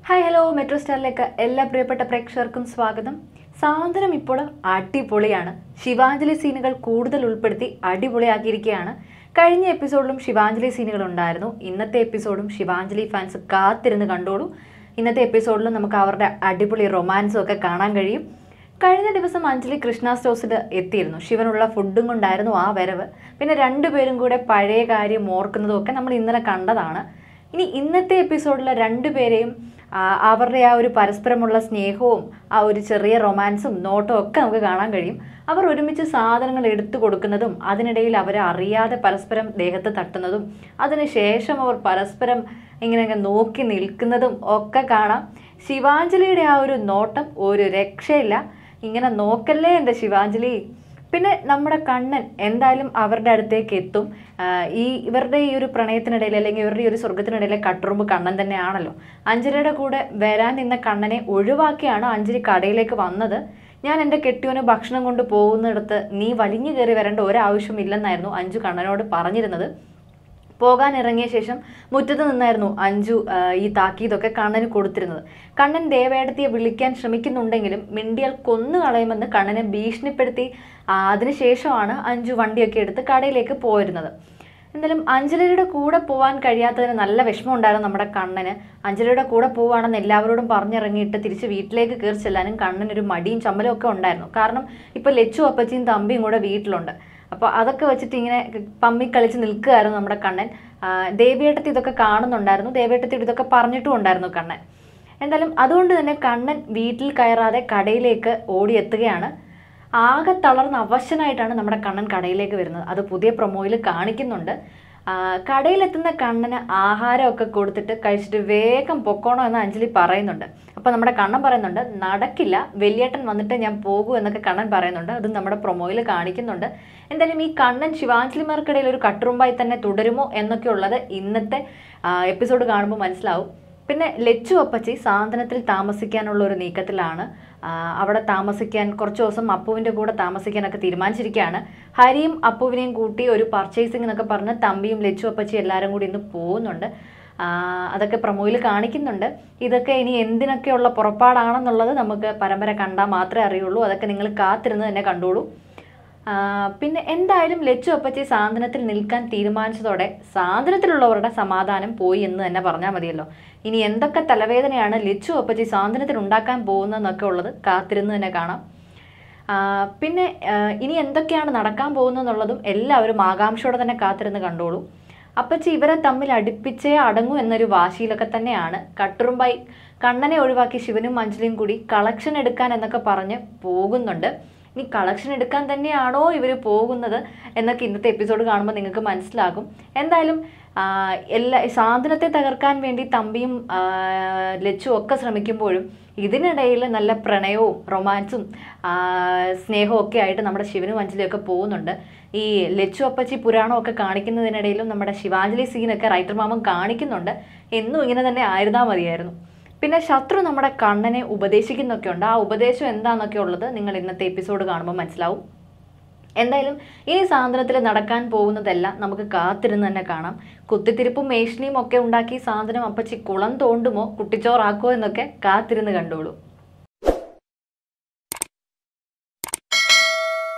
hi hello metro സ്റ്റാറിലേക്ക് എല്ലാ പ്രിയപ്പെട്ട പ്രേക്ഷകർക്കും സ്വാഗതം സാധനം ഇപ്പോൾ അടിപൊളിയാണ് ശിവാഞ്ജലി സീനുകൾ കൂടുതൽ ഉൾപ്പെടുത്തി അടിപൊളിയാക്കിയിരിക്കുകയാണ് കഴിഞ്ഞ എപ്പിസോഡിലും ശിവാഞ്ജലി സീനുകൾ ഉണ്ടായിരുന്നു ഇന്നത്തെ എപ്പിസോഡും ശിവാഞ്ജലി ഫാൻസ് കാത്തിരുന്ന് കണ്ടോളൂ ഇന്നത്തെ എപ്പിസോഡിലും നമുക്ക് അവരുടെ അടിപൊളി റൊമാൻസും ഒക്കെ കാണാൻ കഴിയും കഴിഞ്ഞ ദിവസം അഞ്ജലി കൃഷ്ണ സ്റ്റോസിൽ എത്തിയിരുന്നു ശിവനുള്ള ഫുഡും കൊണ്ടായിരുന്നു ആ വരവ് പിന്നെ രണ്ടുപേരും കൂടെ പഴയ കാര്യം ഓർക്കുന്നതും ഒക്കെ നമ്മൾ ഇന്നലെ കണ്ടതാണ് ഇനി ഇന്നത്തെ എപ്പിസോഡിലെ രണ്ടുപേരെയും ആ, അവരുടെ ആ ഒരു പരസ്പരമുള്ള സ്നേഹവും ആ ഒരു ചെറിയ റൊമാൻസും നോട്ടവും ഒക്കെ നമുക്ക് കാണാൻ കഴിയും അവർ ഒരുമിച്ച് സാധനങ്ങൾ എടുത്തു കൊടുക്കുന്നതും അതിനിടയിൽ അവരെ അറിയാതെ പരസ്പരം ദേഹത്ത് തട്ടുന്നതും അതിനുശേഷം അവർ പരസ്പരം ഇങ്ങനെ അങ്ങ് നോക്കി നിൽക്കുന്നതും ഒക്കെ കാണാം ശിവാഞ്ജലിയുടെ ആ ഒരു നോട്ടം ഒരു രക്ഷയില്ല ഇങ്ങനെ നോക്കല്ലേ എൻ്റെ ശിവാഞ്ജലി പിന്നെ നമ്മുടെ കണ്ണൻ എന്തായാലും അവരുടെ അടുത്തേക്ക് എത്തും ആഹ് ഈ ഇവരുടെ ഈ ഒരു പ്രണയത്തിനിടയിൽ അല്ലെങ്കിൽ ഇവരുടെ ഈ ഒരു സ്വർഗത്തിനിടയിലെ കട്ടുറുമ്പ് കണ്ണൻ തന്നെയാണല്ലോ അഞ്ജലിയുടെ കൂടെ വരാൻ നിന്ന കണ്ണനെ ഒഴിവാക്കിയാണ് അഞ്ജലി കടയിലേക്ക് വന്നത് ഞാൻ എൻ്റെ കെട്ടിയോന് ഭക്ഷണം കൊണ്ട് പോകുന്നിടത്ത് നീ വലിഞ്ഞു കയറി വരേണ്ട ഒരാവശ്യമില്ലെന്നായിരുന്നു അഞ്ജു കണ്ണനോട് പറഞ്ഞിരുന്നത് പോകാൻ ഇറങ്ങിയ ശേഷം മുറ്റത്ത് നിന്നായിരുന്നു അഞ്ജു ആ, ഈ താക്കീതൊക്കെ കണ്ണന് കൊടുത്തിരുന്നത് കണ്ണൻ ദേവേടത്തിയെ വിളിക്കാൻ ശ്രമിക്കുന്നുണ്ടെങ്കിലും മിണ്ടിയാൽ കൊന്നു കളയുമെന്ന് കണ്ണനെ ഭീഷണിപ്പെടുത്തി ആ, അതിനുശേഷമാണ് അഞ്ജു വണ്ടിയൊക്കെ എടുത്ത് കടയിലേക്ക് പോയിരുന്നത് എന്തായാലും അഞ്ജലിയുടെ കൂടെ പോകാൻ കഴിയാത്തതിന് നല്ല വിഷമം ഉണ്ടായിരുന്നു നമ്മുടെ കണ്ണന് അഞ്ജലിയുടെ കൂടെ പോവുകയാണെന്ന് എല്ലാവരോടും പറഞ്ഞിറങ്ങിയിട്ട് തിരിച്ച് വീട്ടിലേക്ക് കയറി ചെല്ലാനും കണ്ണനൊരു മടിയും ചമ്മലും ഒക്കെ ഉണ്ടായിരുന്നു കാരണം ഇപ്പോൾ ലച്ചു അപ്പച്ചിയും തമ്പിയും കൂടെ വീട്ടിലുണ്ട് അപ്പോൾ അതൊക്കെ വെച്ചിട്ട് ഇങ്ങനെ പമ്മി കളിച്ച് നിൽക്കുകയായിരുന്നു നമ്മുടെ കണ്ണൻ ആ, ദേവിയേട്ടത്തി ഇതൊക്കെ കാണുന്നുണ്ടായിരുന്നു ദേവിയേട്ടത്തി ഇതൊക്കെ പറഞ്ഞിട്ടും ഉണ്ടായിരുന്നു കണ്ണൻ എന്തായാലും അതുകൊണ്ട് തന്നെ കണ്ണൻ വീട്ടിൽ കയറാതെ കടയിലേക്ക് ഓടിയെത്തുകയാണ് ആകെ തളർന്ന അവശനായിട്ടാണ് നമ്മുടെ കണ്ണൻ കടയിലേക്ക് വരുന്നത് അത് പുതിയ പ്രൊമോയിൽ കാണിക്കുന്നുണ്ട് ആ, കടയിലെത്തുന്ന കണ്ണന് ആഹാരമൊക്കെ കൊടുത്തിട്ട് കഴിച്ചിട്ട് വേഗം പൊക്കോണോ എന്ന് അഞ്ജലി പറയുന്നുണ്ട് അപ്പോൾ നമ്മുടെ കണ്ണൻ പറയുന്നുണ്ട് നടക്കില്ല വലിയേട്ടൻ വന്നിട്ട് ഞാൻ പോകൂ എന്നൊക്കെ കണ്ണൻ പറയുന്നുണ്ട് അത് നമ്മുടെ പ്രൊമോയിൽ കാണിക്കുന്നുണ്ട് എന്തായാലും ഈ കണ്ണൻ ശിവാഞ്ജലിമാർക്കിടയിൽ ഒരു കട്ടുറുമ്പായി തന്നെ തുടരുമോ എന്നൊക്കെ ഉള്ളത് ഇന്നത്തെ എപ്പിസോഡ് കാണുമ്പോൾ മനസ്സിലാവും പിന്നെ ലച്ചു അപ്പച്ചി സാന്ത്വനത്തിൽ താമസിക്കാനുള്ള ഒരു നീക്കത്തിലാണ് ആ, അവിടെ താമസിക്കാൻ കുറച്ച് ദിവസം അപ്പുവിൻ്റെ കൂടെ താമസിക്കാനൊക്കെ തീരുമാനിച്ചിരിക്കുകയാണ് ഹരിയും അപ്പുവിനെയും കൂട്ടി ഒരു പർച്ചേസിംഗ് എന്നൊക്കെ പറഞ്ഞ് തമ്പിയും ലച്ചു അപ്പച്ചി എല്ലാവരും കൂടി ഇന്ന് പോകുന്നുണ്ട് ആ, അതൊക്കെ പ്രൊമോയിൽ കാണിക്കുന്നുണ്ട് ഇതൊക്കെ ഇനി എന്തിനൊക്കെയുള്ള പുറപ്പാടാണെന്നുള്ളത് നമുക്ക് പരമ്പര കണ്ടാൽ മാത്രമേ അറിയുള്ളൂ അതൊക്കെ നിങ്ങൾ കാത്തിരുന്ന് തന്നെ കണ്ടോളൂ ആ, പിന്നെ എന്തായാലും ലച്ചു അപ്പച്ചി സാന്ത്വനത്തിൽ നിൽക്കാൻ തീരുമാനിച്ചതോടെ സാന്ത്വനത്തിലുള്ളവരുടെ സമാധാനം പോയി എന്ന് തന്നെ പറഞ്ഞാൽ മതിയല്ലോ ഇനി എന്തൊക്കെ തലവേദനയാണ് ലച്ചു അപ്പച്ചി സാന്ത്വനത്തിൽ ഉണ്ടാക്കാൻ പോകുന്നതെന്നൊക്കെ ഉള്ളത് കാത്തിരുന്ന് തന്നെ കാണാം ആ, പിന്നെ ആ, ഇനി എന്തൊക്കെയാണ് നടക്കാൻ പോകുന്നതെന്നുള്ളതും എല്ലാവരും ആകാംക്ഷയോടെ തന്നെ കാത്തിരുന്ന് കണ്ടോളൂ അപ്പച്ചി ഇവരെ തമ്മിൽ അടുപ്പിച്ചേ അടങ്ങൂ എന്നൊരു വാശിയിലൊക്കെ തന്നെയാണ് കട്ടുറുമ്പായി കണ്ണനെ ഒഴിവാക്കി ശിവനും മഞ്ജലിയും കൂടി കളക്ഷൻ എടുക്കാൻ എന്നൊക്കെ പറഞ്ഞ് പോകുന്നുണ്ട് ഇനി കളക്ഷൻ എടുക്കാൻ തന്നെയാണോ ഇവർ പോകുന്നത് എന്നൊക്കെ ഇന്നത്തെ എപ്പിസോഡ് കാണുമ്പോൾ നിങ്ങൾക്ക് മനസ്സിലാകും എന്തായാലും ആ, എല്ലാ സാധനത്തെ തകർക്കാൻ വേണ്ടി തമ്പിയും ആ, ലച്ചും ഒക്കെ ശ്രമിക്കുമ്പോഴും ഇതിനിടയിൽ നല്ല പ്രണയവും റൊമാൻസും ആ, സ്നേഹവും ഒക്കെ ആയിട്ട് നമ്മുടെ ശിവനും അഞ്ജലിയും ഒക്കെ പോകുന്നുണ്ട് ഈ ലച്ചു അപ്പച്ചി പുരാണം ഒക്കെ കാണിക്കുന്നതിനിടയിലും നമ്മുടെ ശിവാഞ്ജലി സീനൊക്കെ റൈറ്റർ മാമൻ കാണിക്കുന്നുണ്ട് എന്നും ഇങ്ങനെ തന്നെ ആയിരുന്നാൽ മതിയായിരുന്നു പിന്നെ ശത്രു നമ്മുടെ കണ്ണനെ ഉപദേശിക്കുന്നൊക്കെ ഉണ്ട് ആ ഉപദേശം എന്താണെന്നൊക്കെ ഉള്ളത് നിങ്ങൾ ഇന്നത്തെ എപ്പിസോഡ് കാണുമ്പോൾ മനസ്സിലാവും എന്തായാലും ഇനി സാന്ത്വനത്തിൽ നടക്കാൻ പോകുന്നതെല്ലാം നമുക്ക് കാത്തിരുന്ന് തന്നെ കാണാം കുത്തിത്തിരിപ്പും മേഷ്ണിയും ഒക്കെ ഉണ്ടാക്കി സാന്ത്വനം അപ്പച്ചി കുളം തോണ്ടുമോ കുട്ടിച്ചോറാക്കുമോ എന്നൊക്കെ കാത്തിരുന്ന് കണ്ടോളൂ